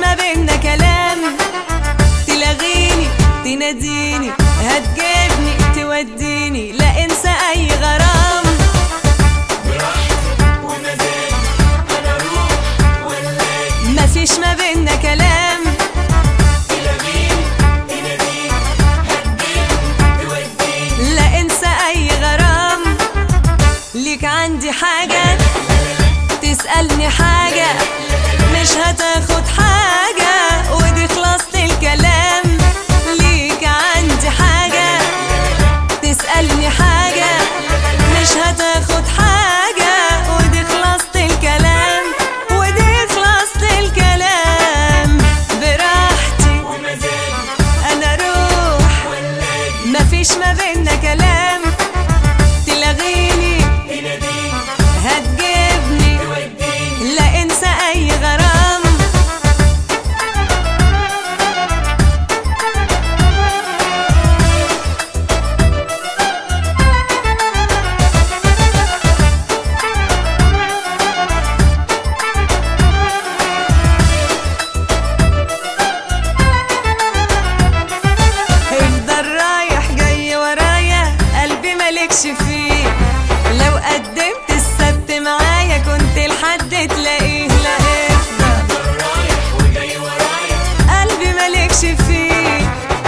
ما بينا كلام تلاغيني تناديني هتجيبني توديني لا انسى اي غرام مفيش ما بينا كلام لا انسى اي غرام ليك عندي حاجة تسألني حاجة مش هتاخد حاجة ودي خلاصة الكلام ليك عندي حاجة تسألني حاجة مش هتاخد حاجة ودي خلاصة الكلام ودي خلاصة الكلام براحتي انا اروح مفيش ما بينا كلام تلاغيني هتجيبني لا انسى اي غرام افضل رايح جاي ورايا قلبي مالكش فيه لو قدمت السبت معايا كنت لحد تلاقيه لا افضل قلبي مالكش فيه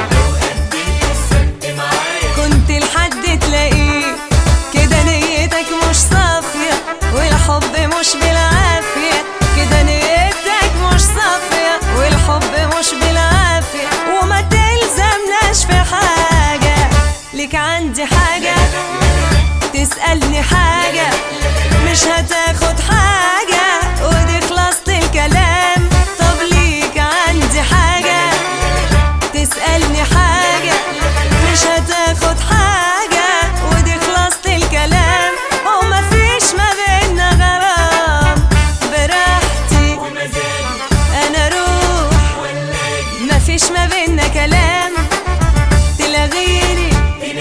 كنت لحد تلاقيه كده نيتك مش صافية والحب مش بالعافية كده نيتك مش صافية والحب مش بالعافية وما تلزمناش في حاجة ليك عندي حاجة تسألني حاجة مش هتاخد حاجة ودي خلاصة الكلام طب ليك عندي حاجة تسألني حاجة مش هتاخد حاجة ودي خلاصة الكلام وما فيش ما بينا غرام براحتي أنا أروح ما فيش ما بينا كلام تلاغيني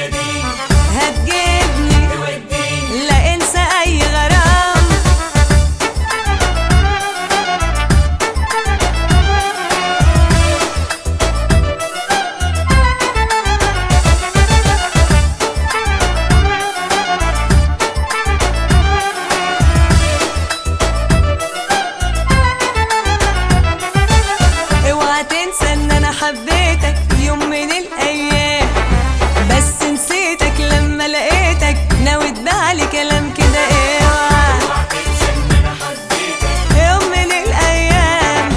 هتجيبني لا انسى اي غرام اوعى تنسى ان انا حبيتك يوم من الايام بس نسيتك لما لقيتك ناوي تبالي كلام كده اوعى يوم من الايام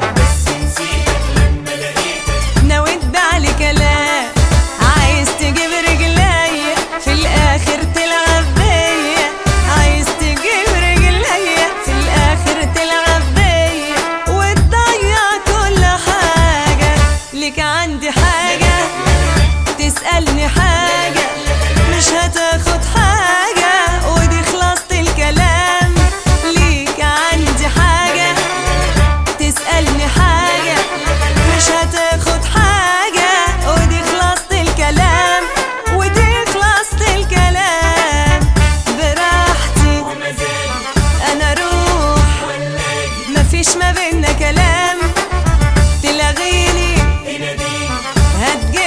ناوي تبالي كلام عايز تجيب رجلي في الاخر تلعب بيا عايز تجيب رجلي في الاخر تلعب بيا وتضيع كل حاجه ليك عندي حاجه تسالني حاجه مش هتاخد حاجه ودي خلاصه الكلام ليك عندي حاجه تسالني حاجه مش هتاخد حاجه ودي خلاصه الكلام ودي خلاصه الكلام براحتي انا اروح مفيش ما بينا كلام تلاغيني هتجيبني